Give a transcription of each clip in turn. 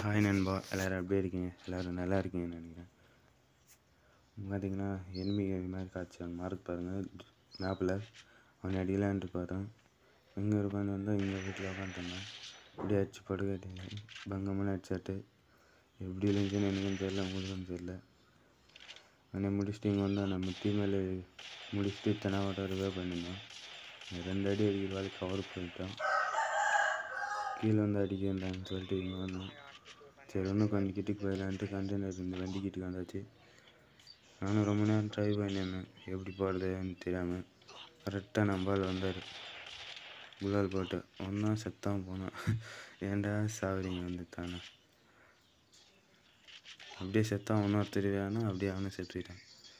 hi நண்பா எல்லோரும் எப்படி இருக்கீங்க எல்லோரும் நல்லா இருக்கீங்கன்னு நினைக்கிறேன் பார்த்தீங்கன்னா எனிமி இது மாதிரி காய்ச்சி அங்கே மார்க் பாருங்கள் மேப்பில் அவனை அடிக்கலான்ட்டு பார்த்தேன் எங்கே இருக்கான்னு வந்தால் இங்கே வீட்டில் உட்காந்துருந்தேன் இப்படி அடிச்சு படுக்கட்டு பங்கமான அடிச்சாட்டு எப்படி இருந்துச்சுன்னு எனக்கும் தெரியல உங்களுக்கும் தெரியல அவனை முடிச்சுட்டு இங்கே வந்தால் நம்ம டீமில் முடிச்சுட்டு தெனாவட்டம் ரிவே பண்ணியிருந்தோம் ரெண்டு அடி அடிக்கிற வேலை கவர் பண்ணிட்டோம் கீழே வந்து அடிக்கிறான்னு சொல்லிட்டு இங்கே வந்தோம் சரி இன்னும் கொஞ்சம் கிட்டுக்கு போயிடலான்ட்டு கண்டெய்னர் இந்த வண்டி கிட்டுக்கு வந்தாச்சு நானும் ரொம்ப நேரம் ட்ரை பண்ணியிருந்தேன் எப்படி போகிறதுன்னு தெரியாமல் கரெக்டாக நம்பால் வந்தார் குலால் போட்டு ஒன்றா செத்தான் போனான் ஏன்டா சாவறீங்க வந்து தானே அப்படியே செத்தான் இன்னொருத்தர் வேணும் அப்படியே அவனும் செத்துக்கிட்டான்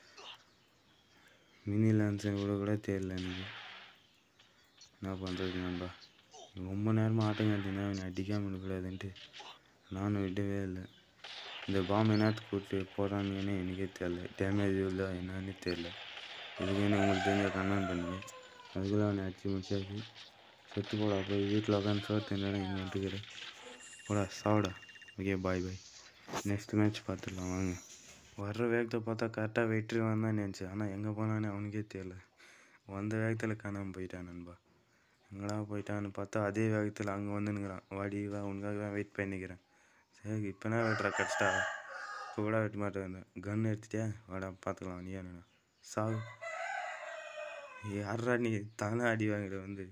மினி லான்ஸு கூட கூட தெரியல எனக்கு என்ன பண்ணுறது நண்பா ரொம்ப நேரமாக ஆட்டம் காட்டினா அவனை அடிக்காமல் இருக்கக்கூடாதுன்ட்டு நானும் விடவே இல்லை இந்த பாம்பு என்னத்துக்கு கூட்டு போகிறானுங்கன்னு எனக்கே தெரில டேமேஜ் இல்லை என்னன்னு தெரில இதுக்குன்னு உங்களுக்கு தெரிஞ்ச கமெண்ட் பண்ணுங்க அதுக்குள்ளே அவனை அடிச்சு முடிச்சாச்சு செத்து போடா போய் வீட்டில் உட்காந்து சோறு தின்னு இங்கே வந்துக்கிறேன் போடா சாப்பிடா okay bye bye next match பார்த்துடலாம் வாங்க வர்ற வேகத்தை பார்த்தா கரெக்டாக வெற்றி வந்தான் நினச்சேன் ஆனால் எங்கே போனான்னு அவனுக்கே தெரியல வந்த வேகத்தில் காணாமல் போயிட்டான் நண்பா எங்கடா போயிட்டான்னு பார்த்தா அதே வேகத்தில் அங்கே வந்து நிற்கிறான் வாடி வா உனக்காக தான் வெயிட் பண்ணிக்கிறேன் சரி இப்போனா வெட்டுறா கடிச்சிட்டா இப்போ கூட வெட்ட மாட்டேன் கன் எடுத்துட்டியா வாடா பார்த்துக்கலாம் நீ என்ன சாவு யாரா நீ தானே அடி வாங்குற வந்து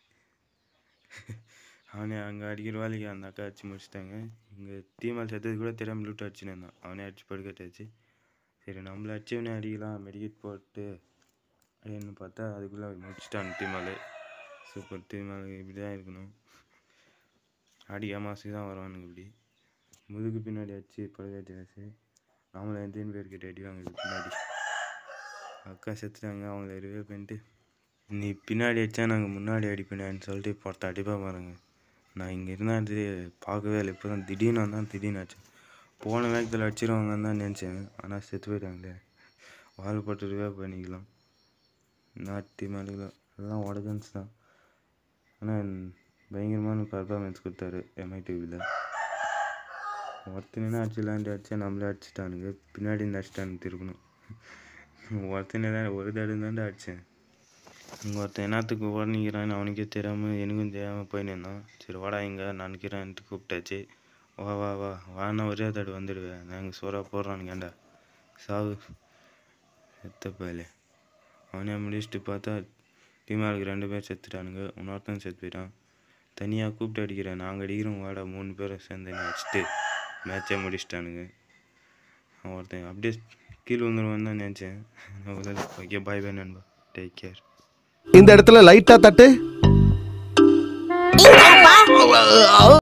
அவனே அங்கே அடிக்கிற வேலைக்கு அந்த அக்கா அடிச்சு முடிச்சிட்டாங்க இங்கே டீமால் செத்தது கூட தெரியாமல் லூட் அடிச்சுன்னு இருந்தான் அவனே அடிச்சு படுக்கட்டாச்சு சரி நம்மள அடிச்சவனே அடிக்கலாம் மெடிக்கெட் போட்டு அப்படின்னு பார்த்தா அதுக்குள்ளே முடிச்சிட்டான் டீமால் சூப்பர் டீமால் இப்படி தான் இருக்கணும் அடி ஏமாசி தான் வருவானுங்க இப்படி முதுகு பின்னாடி அடிச்சு படுக்கட்டி வச்சு நாமளும் எத்தனை பேர் கிட்ட அடி வாங்குது பின்னாடி அக்கா செத்துட்டாங்க அவங்கள ரிவே பண்ணிட்டு நீ பின்னாடி அடித்தா நாங்கள் முன்னாடி அடிப்பேனேன்னு சொல்லிட்டு பொறுத்த அடிப்பாக பாருங்க நான் இங்கே இருந்தாட்டு பார்க்கவே இல்லை இப்போ தான் திடீர்னு வந்தான் திடீர்னு ஆச்சு போன வேகத்தில் அடிச்சிருவாங்கன்னு தான் நினச்சேன் ஆனால் செத்து போயிட்டாங்களே வால் போட்டு ரிவே பண்ணிக்கலாம் நாட்டி மேலே எல்லாம் உடகன்ஸ் தான் ஆனால் பயங்கரமான பர்ஃபார்மன்ஸ் கொடுத்தாரு எம்ஐ டிவியில் ஒருத்தனா அடிச்சிடலான்ட்டு அடிச்சா நம்மளே அடிச்சிட்டானுங்க பின்னாடி இருந்து அடிச்சிட்டானு திருக்கணும் ஒருத்தனை தான் ஒரு தடவை தான்டா அடித்தேன் இங்கே ஒருத்தன் என்னத்துக்கு ஓடனிக்கிறான்னு அவனுக்கே தெரியாமல் எனக்கும் தெரியாமல் போயின்னு இருந்தான் சரி வாடா இங்கே நான் நிற்கிறேன்ட்டு கூப்பிட்டாச்சு வா வா வா வானா ஒரே தடவை வந்துடுவேன் நாங்கள் சோறா போடுறானுங்கேண்டா சாவு செத்த பயலே அவனே முடிச்சுட்டு பார்த்தா டீமாளுக்கு ரெண்டு பேர் செத்துட்டானுங்க இன்னொருத்தன் செத்து போயிட்டான் தனியாக கூப்பிட்டு அடிக்கிறேன் நாங்கள் அடிக்கிறோம் வாடா மூணு பேரும் சேர்ந்து என்னை அடிச்சுட்டு மேட்சே முடிச்சிட்டானுங்க அவன் ஒருத்தன் அப்படியே கீழே வந்துடுவான்னு தான் நினச்சேன் ஓகே பாய் பாய் நண்பா டேக் கேர் இந்த இடத்துல லைட்டா தட்டு